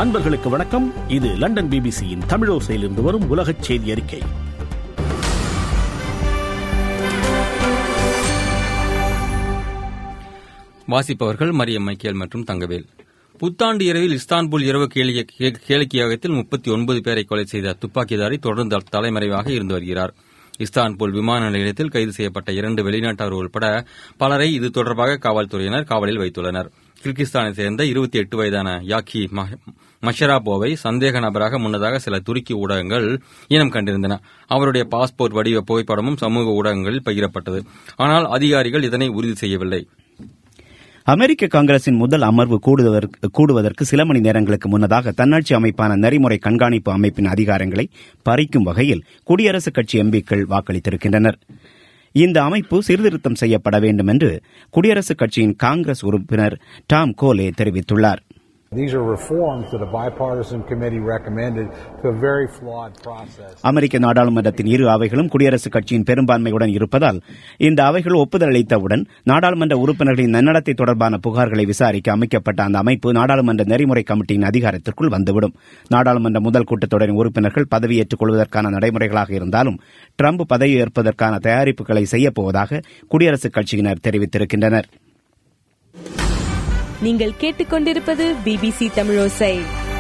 அன்பர்களுக்கு வணக்கம் இது லண்டன் பிபிசியின் தமிழோசையிலிருந்து வரும் உலகச் செய்தி அறிக்கை வாசிப்பவர்கள் மரியம் மைக்கேல் மற்றும் தங்கவேல் புத்தாண்டு இரவில் இஸ்தான்புல் இரவு கேளிக்கை- கேளிக்கையகத்தில் முப்பத்தி ஒன்பது பேரை கொலை செய்த துப்பாக்கிதாரி தொடர்ந்து தலைமறைவாக இருந்து வருகிறார் இஸ்தான்புல் விமான நிலையத்தில் கைது செய்யப்பட்ட இரண்டு வெளிநாட்டவர் உட்பட பலரை இது தொடர்பாக காவல்துறையினர் காவலில் வைத்துள்ளனர் கிர்கிஸ்தானை சேர்ந்த இருபத்தி எட்டு வயதான யாக்கி ம- மஷராபோவை சந்தேக நபராக முன்னதாக சில துருக்கி ஊடகங்கள் இனம் கண்டிருந்தன அவருடைய பாஸ்போர்ட் வடிவ புகைப்படமும் சமூக ஊடகங்களில் பகிரப்பட்டது ஆனால் அதிகாரிகள் இதனை உறுதி செய்யவில்லை அமெரிக்க காங்கிரசின் முதல் அமர்வு கூடுவதற்கு கூடுவதற்கு சில மணி நேரங்களுக்கு முன்னதாக தன்னாட்சி அமைப்பான நெறிமுறை கண்காணிப்பு அமைப்பின் அதிகாரங்களை பறிக்கும் வகையில் குடியரசுக் கட்சி எம்பிக்கள் வாக்களித்திருக்கின்றனர் இந்த அமைப்பு சீர்திருத்தம் செய்யப்பட வேண்டும் என்று குடியரசுக் கட்சியின் காங்கிரஸ் உறுப்பினர் டாம் கோலே தெரிவித்துள்ளார் These are reforms that a bipartisan committee recommended to a very flawed process. அமெரிக்க நாடாளுமன்றத்தின் இரு அவைகளும் குடியரசுக் கட்சியின் பெரும்பான்மையுடன் இருப்பதால் இந்த அவைகள் ஒப்புதல் அளித்தவுடன் நாடாளுமன்ற உறுப்பினர்களின் நன்னடத்தை தொடர்பான புகார்களை விசாரிக்க அமைக்கப்பட்ட அந்த அமைப்பு நாடாளுமன்ற நெறிமுறை கமிட்டியின் அதிகாரத்திற்குள் வந்துவிடும் நாடாளுமன்ற முதல் கூட்டத்தொடரின் உறுப்பினர்கள் பதவியேற்றுக் கொள்வதற்கான நடைமுறைகளாக இருந்தாலும் ட்ரம்ப் பதவியேற்பதற்கான தயாரிப்புகளை செய்யப்போவதாக குடியரசுக் கட்சியினர் தெரிவித்திருக்கின்றனர் நீங்கள் கேட்டுக்கொண்டிருப்பது பிபிசி தமிழோசை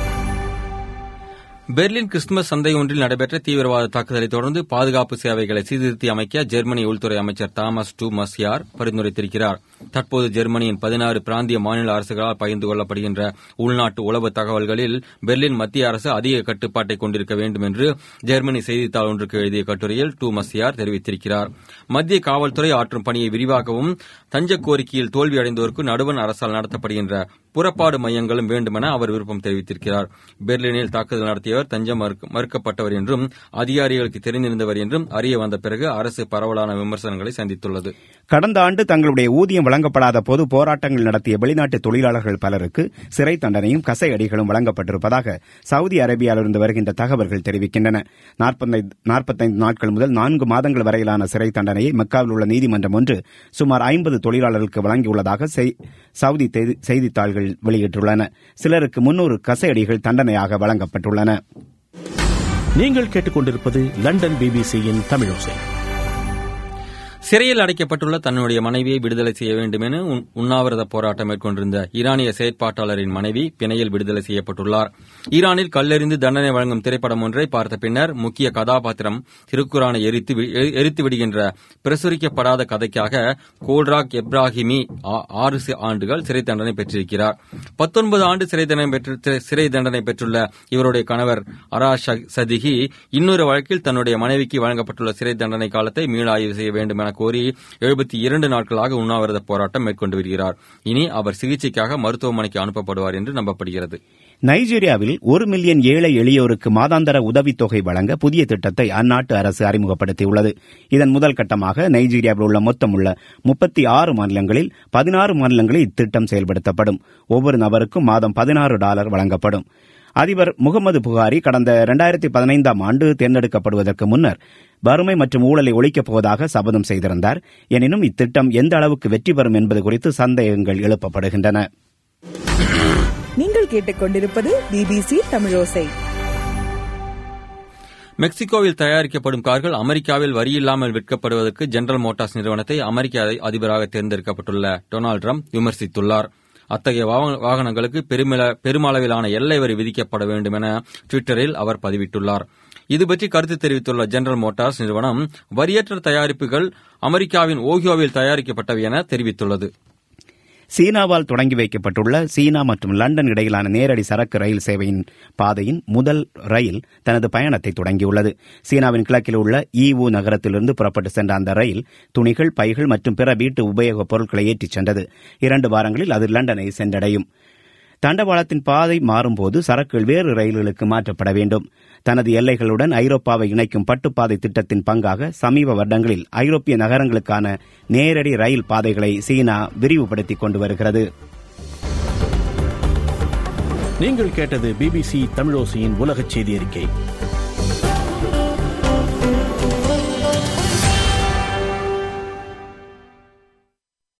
பெர்லின் கிறிஸ்துமஸ் சந்தை ஒன்றில் நடைபெற்ற தீவிரவாத தாக்குதலை தொடர்ந்து பாதுகாப்பு சேவைகளை சீர்திருத்தி அமைக்க ஜெர்மனி உள்துறை அமைச்சர் தாமஸ் டு மஸ்யார் பரிந்துரைத்திருக்கிறார் தற்போது ஜெர்மனியின் பதினாறு பிராந்திய மாநில அரசுகளால் பகிர்ந்து கொள்ளப்படுகின்ற உள்நாட்டு உளவு தகவல்களில் பெர்லின் மத்திய அரசு அதிக கட்டுப்பாட்டை கொண்டிருக்க வேண்டும் என்று ஜெர்மனி செய்தித்தாள் ஒன்றுக்கு எழுதிய கட்டுரையில் டு மஸ்யார் தெரிவித்திருக்கிறார் மத்திய காவல்துறை ஆற்றும் பணியை விரிவாக்கவும் தஞ்ச கோரிக்கையில் தோல்வியடைந்தோருக்கு நடுவண் அரசால் நடத்தப்படுகின்ற புறப்பாடு மையங்களும் வேண்டுமென அவர் விருப்பம் தெரிவித்திருக்கிறார் பெர்லினில் தாக்குதல் நடத்தியவர் தஞ்சம் மறுக்க- மறுக்கப்பட்டவர் என்றும் அதிகாரிகளுக்கு தெரிந்திருந்தவர் என்றும் அறிய வந்த பிறகு அரசு பரவலான விமர்சனங்களை சந்தித்துள்ளது கடந்த ஆண்டு தங்களுடைய ஊதியம் வழங்கப்படாத போது போராட்டங்கள் நடத்திய வெளிநாட்டு தொழிலாளர்கள் பலருக்கு சிறை தண்டனையும் கசை அடிகளும் வழங்கப்பட்டிருப்பதாக சவுதி அரேபியாவிலிருந்து வருகின்ற தகவல்கள் தெரிவிக்கின்றன நாற்பத்தைந்து நாட்கள் முதல் நான்கு மாதங்கள் வரையிலான சிறை தண்டனையை மெக்காவில் உள்ள நீதிமன்றம் ஒன்று சுமார் ஐம்பது தொழிலாளர்களுக்கு வழங்கியுள்ளதாக செய்- சவுதி தெ- செய்தித்தாள்கள் வெளியிட்டுள்ளன சிலருக்கு முன்னூறு கசையடிகள் தண்டனையாக வழங்கப்பட்டுள்ளன நீங்கள் கேட்டுக்கொண்டிருப்பது லண்டன் பிபிசியின் தமிழோசை சிறையில் அடைக்கப்பட்டுள்ள தன்னுடைய மனைவியை விடுதலை செய்ய வேண்டும் என உன்- உண்ணாவிரத போராட்டம் மேற்கொண்டிருந்த ஈரானிய செயற்பாட்டாளரின் மனைவி பிணையில் விடுதலை செய்யப்பட்டுள்ளார் ஈரானில் கல்லெறிந்து தண்டனை வழங்கும் திரைப்படம் ஒன்றை பார்த்த பின்னர் முக்கிய கதாபாத்திரம் திருக்குரானை எரித்து வி- எ- எரித்து விடுகின்ற பிரசுரிக்கப்படாத கதைக்காக கோல்ராக் எப்ராஹிமி ஆ- ஆறு சி- ஆண்டுகள் சிறை தண்டனை பெற்றிருக்கிறார் பத்தொன்பது ஆண்டு சிறை தண்டனை பெற்று தி- சிறை தண்டனை பெற்றுள்ள இவருடைய கணவர் அரா ஷ- சதிகி இன்னொரு வழக்கில் தன்னுடைய மனைவிக்கு வழங்கப்பட்டுள்ள சிறை தண்டனை காலத்தை மீளாய்வு செய்ய வேண்டும் என கோரி எழுபத்தி இரண்டு நாட்களாக உண்ணாவிரத போராட்டம் மேற்கொண்டு வருகிறார் இனி அவர் சிகிச்சைக்காக மருத்துவமனைக்கு அனுப்பப்படுவார் என்று நம்பப்படுகிறது நைஜீரியாவில் ஒரு மில்லியன் ஏழை எளியோருக்கு மாதாந்தர உதவித்தொகை வழங்க புதிய திட்டத்தை அந்நாட்டு அரசு அறிமுகப்படுத்தியுள்ளது இதன் முதல் கட்டமாக நைஜீரியாவில் உள்ள மொத்தம் உள்ள முப்பத்தி ஆறு மாநிலங்களில் பதினாறு மாநிலங்களில் இத்திட்டம் செயல்படுத்தப்படும் ஒவ்வொரு நபருக்கும் மாதம் பதினாறு டாலர் வழங்கப்படும் அதிபர் முகமது புகாரி கடந்த இரண்டாயிரத்தி பதினைந்தாம் ஆண்டு தேர்ந்தெடுக்கப்படுவதற்கு முன்னர் வறுமை மற்றும் ஊழலை ஒழிக்கப் போவதாக சபதம் செய்திருந்தார் எனினும் இத்திட்டம் எந்த அளவுக்கு வெற்றி பெறும் என்பது குறித்து சந்தேகங்கள் எழுப்பப்படுகின்றன நீங்கள் கேட்டுக்கொண்டிருப்பது பிபிசி தமிழோசை மெக்சிகோவில் தயாரிக்கப்படும் கார்கள் அமெரிக்காவில் வரியில்லாமல் விற்கப்படுவதற்கு ஜெனரல் மோட்டார்ஸ் நிறுவனத்தை அமெரிக்க அதி- அதிபராக தேர்ந்தெடுக்கப்பட்டுள்ள டொனால்டு ட்ரம்ப் விமர்சித்துள்ளார் அத்தகைய வாகன- வாகனங்களுக்கு பெருமில- பெருமளவிலான எல்லை வரி விதிக்கப்பட வேண்டும் என டுவிட்டரில் அவர் பதிவிட்டுள்ளார் இதுபற்றி கருத்து தெரிவித்துள்ள ஜெனரல் மோட்டார்ஸ் நிறுவனம் வரியற்ற தயாரிப்புகள் அமெரிக்காவின் ஓஹியோவில் தயாரிக்கப்பட்டவை என தெரிவித்துள்ளது சீனாவால் தொடங்கி வைக்கப்பட்டுள்ள சீனா மற்றும் லண்டன் இடையிலான நேரடி சரக்கு ரயில் சேவையின் பாதையின் முதல் ரயில் தனது பயணத்தை தொடங்கியுள்ளது சீனாவின் கிழக்கில் உள்ள ஈவு நகரத்திலிருந்து புறப்பட்டு சென்ற அந்த ரயில் துணிகள் பைகள் மற்றும் பிற வீட்டு உபயோகப் பொருட்களை ஏற்றிச் சென்றது இரண்டு வாரங்களில் அது லண்டனை சென்றடையும் தண்டவாளத்தின் பாதை மாறும்போது சரக்குகள் வேறு ரயில்களுக்கு மாற்றப்பட வேண்டும் தனது எல்லைகளுடன் ஐரோப்பாவை இணைக்கும் பட்டுப்பாதை திட்டத்தின் பங்காக சமீப வருடங்களில் ஐரோப்பிய நகரங்களுக்கான நேரடி ரயில் பாதைகளை சீனா விரிவுபடுத்திக் கொண்டு வருகிறது நீங்கள் கேட்டது பிபிசி தமிழோசையின் உலகச் செய்தி அறிக்கை